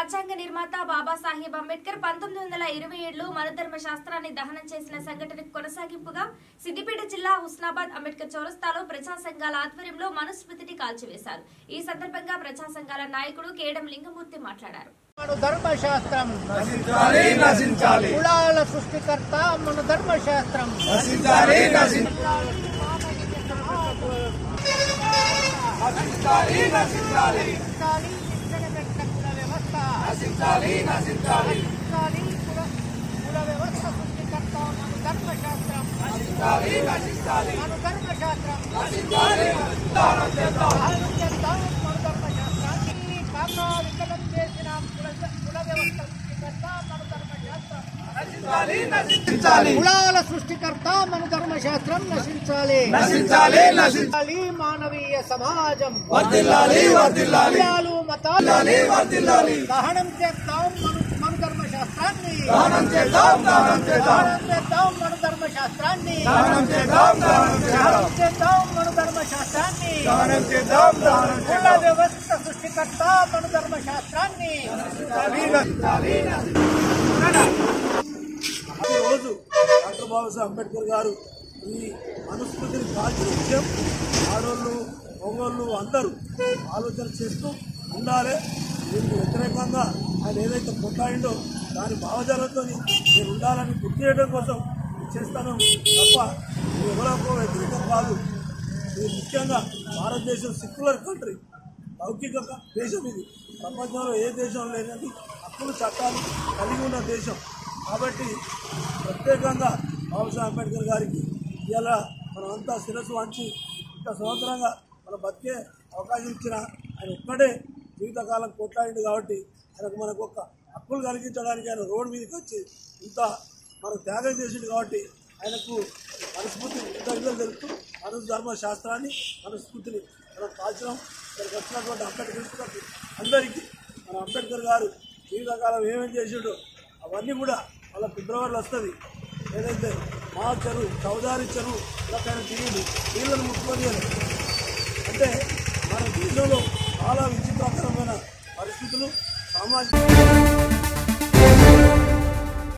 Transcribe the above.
రాజ్యాంగ నిర్మాత బాబాసాహెబ్ అంబేద్కర్ పంతొమ్మిది వందల ఇరవై ఏడులో మనధర్మ శాస్త్రాన్ని దహనం చేసిన సంఘటనకు కొనసాగింపుగా సిద్దిపేట జిల్లా హుస్నాబాద్ అంబేద్కర్ చౌరస్తాలో ప్రజా సంఘాల ఆధ్వర్యంలో మనుస్మృతిని కాల్చివేశారు ఈ సందర్భంగా ప్రజా సంఘాల నాయకుడు కేడం లింగమూర్తి మాట్లాడారు మన ధర్మశాస్త్రం నశించాలి నశించాలి కులాల సృష్టికర్త మన ధర్మశాస్త్రం నశించాలి నశించాలి నశించాలి నశించాలి నశించాలి నిచ్చనబెట్ట కుల వ్యవస్థ నశించాలి నశించాలి నశించాలి కుల కుల వ్యవస్థ సృష్టికర్త మన ధర్మశాస్త్రం నశించాలి నశించాలి మన ధర్మశాస్త్రం నశించాలి దానం చేద్దాం దానం చేద్దాం మన ధర్మశాస్త్రాన్ని కాకా వికలం చేసిన కుల కుల వ్యవస్థ సృష్టికర్త మన ధర్మశాస్త్రం నశించాలి నశించాలి కులాల సృష్టికర్త మన ధర్మశాస్త్రం నశించాలి నశించాలి నశించాలి నశించాలి మానవీయ సమాజం వర్ధిల్లాలి వర్ధిల్లాలి కులాలు మతాలు వర్ధిల్లాలి వర్ధిల్లాలి దహనం చేద్దాం మన మన ధర్మశాస్త్రాన్ని దానం చేద్దాం దానం చేద్దాం దహనం చేద్దాం మన ధర్మశాస్త్రాన్ని దానం చేద్దాం దానం చేద్దాం దహనం చేద్దాం మన ధర్మశాస్త్రాన్ని దానం చేద్దాం దానం కుల చేద్దాం వ్యవస్థ సృష్టికర్త మన ధర్మశాస్త్రాన్ని ఈరోజు డాక్టర్ బాబాసాహెబ్ అంబేద్కర్ గారు ఈ మనుస్మృతిని కాల్చిన విషయం ఆడోళ్ళు మగోళ్ళు అందరూ ఆలోచన చేస్తూ ఉండాలి దీనికి వ్యతిరేకంగా ఆయన ఏదైతే కొట్లాడిండో దాని భావజాలంతో నేను ఉండాలని గుర్తు చేయడం కోసం చేస్తాను తప్ప ఇది ఎవరికో వ్యతిరేకం కాదు ఇది ముఖ్యంగా భారతదేశం సెక్యులర్ కంట్రీ లౌకిక దేశం ఇది ప్రపంచంలో ఏ దేశం లేనది హక్కులు చట్టాలు కలిగి ఉన్న దేశం కాబట్టి ప్రత్యేకంగా బాబాసాహెబ్ అంబేద్కర్ గారికి ఇలా మనమంతా శిరస్సు వంచి ఇంత సంవత్సరంగా మన బతికే అవకాశం ఇచ్చిన ఆయన ఒక్కడే జీవితకాలం కొట్లాడింది కాబట్టి ఆయనకు మనకు ఒక హక్కులు కలిగించడానికి ఆయన రోడ్డు మీదకి వచ్చి ఇంత మనకు త్యాగం చేసిండు కాబట్టి ఆయనకు మనస్ఫూర్తి కృతజ్ఞతలు తెలుపుతూ మన ధర్మ శాస్త్రాన్ని మనస్ఫూర్తిని మనం కాల్చడం ఇక్కడికి వచ్చినటువంటి అంబేద్కర్ అందరికీ మన అంబేద్కర్ గారు జీవితకాలం ఏమేం చేసిండో అవన్నీ కూడా వాళ్ళ ఫిబ్రవరిలో వస్తుంది ఏదైతే మా చెరువు చౌదారి చెరువు ఇలాకైనా తిరిగి నీళ్ళను ముట్టుకొని అని. అంటే మన దేశంలో చాలా విచిత్రకరమైన పరిస్థితులు సామాజిక